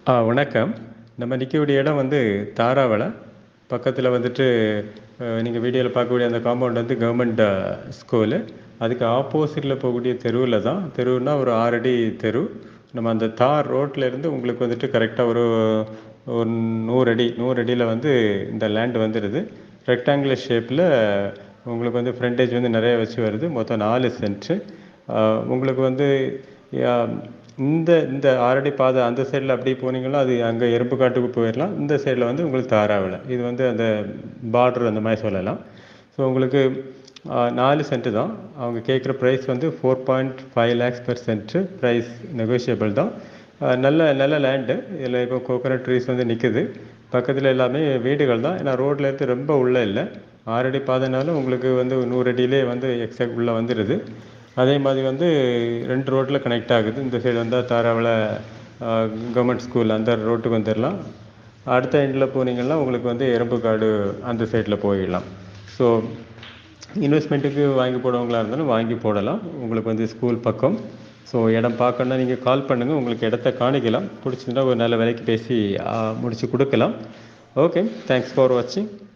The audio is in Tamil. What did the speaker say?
ஆ வணக்கம் நம்ம நிற்கக்கூடிய இடம் வந்து தாராவளை பக்கத்தில் வந்துட்டு நீங்கள் வீடியோவில் பார்க்கக்கூடிய அந்த காம்பவுண்ட் வந்து கவர்மெண்ட் ஸ்கூலு அதுக்கு ஆப்போசிட்டில் போகக்கூடிய தெருவில் தான் தெருவுனா ஒரு ஆறடி தெரு நம்ம அந்த தார் ரோட்டில் இருந்து உங்களுக்கு வந்துட்டு கரெக்டாக ஒரு ஒரு நூறு அடி நூறு அடியில் வந்து இந்த லேண்ட் வந்துடுது ரெக்டாங்குலர் ஷேப்பில் உங்களுக்கு வந்து ஃப்ரண்டேஜ் வந்து நிறைய வச்சு வருது மொத்தம் நாலு சென்ட்டு உங்களுக்கு வந்து யா, இந்த இந்த ஆறடி பாதை அந்த சைடில் அப்படி போனீங்கன்னா அது அங்கே எறும்பு காட்டுக்கு போயிடலாம் இந்த சைடில் வந்து உங்களுக்கு தாராவில இது வந்து அந்த பார்டர் அந்த மாதிரி சொல்லலாம் ஸோ உங்களுக்கு ஆ, நாலு சென்ட்டு தான் அவங்க கேட்குற ப்ரைஸ் வந்து four point five lakhs per cent price negotiable தான் ஆ, நல்ல நல்ல லேண்டு இதில் இப்போ கோகோனட் ட்ரீஸ் வந்து நிற்குது பக்கத்தில் எல்லாமே வீடுகள் தான் ஏன்னா ரோட்ல இருந்து ரொம்ப உள்ளே இல்லை ஆறடி பாதைனாலும் உங்களுக்கு வந்து நூறு அடியிலே வந்து எக்ஸாக்ட் உள்ளே வந்துடுது அதே மாதிரி வந்து ரெண்டு ரோட்டில் கனெக்ட் ஆகுது இந்த சைடு வந்தால் தாராவில் கவர்மெண்ட் ஸ்கூல் அந்த ரோட்டுக்கு வந்துடலாம் அடுத்த எண்டில் போனீங்கன்னா உங்களுக்கு வந்து எறும்புக்காடு அந்த சைடில் போயிடலாம் ஸோ இன்வெஸ்ட்மெண்ட்டுக்கு வாங்கி போடுறவங்களா இருந்தாலும் வாங்கி போடலாம் உங்களுக்கு வந்து ஸ்கூல் பக்கம் ஸோ இடம் பார்க்கணுன்னா நீங்கள் கால் பண்ணுங்கள் உங்களுக்கு இடத்த காணிக்கலாம் பிடிச்சிருந்தா ஒரு நல்ல விலைக்கு பேசி முடித்து கொடுக்கலாம் ஓகே தேங்க்ஸ் ஃபார் வாட்சிங்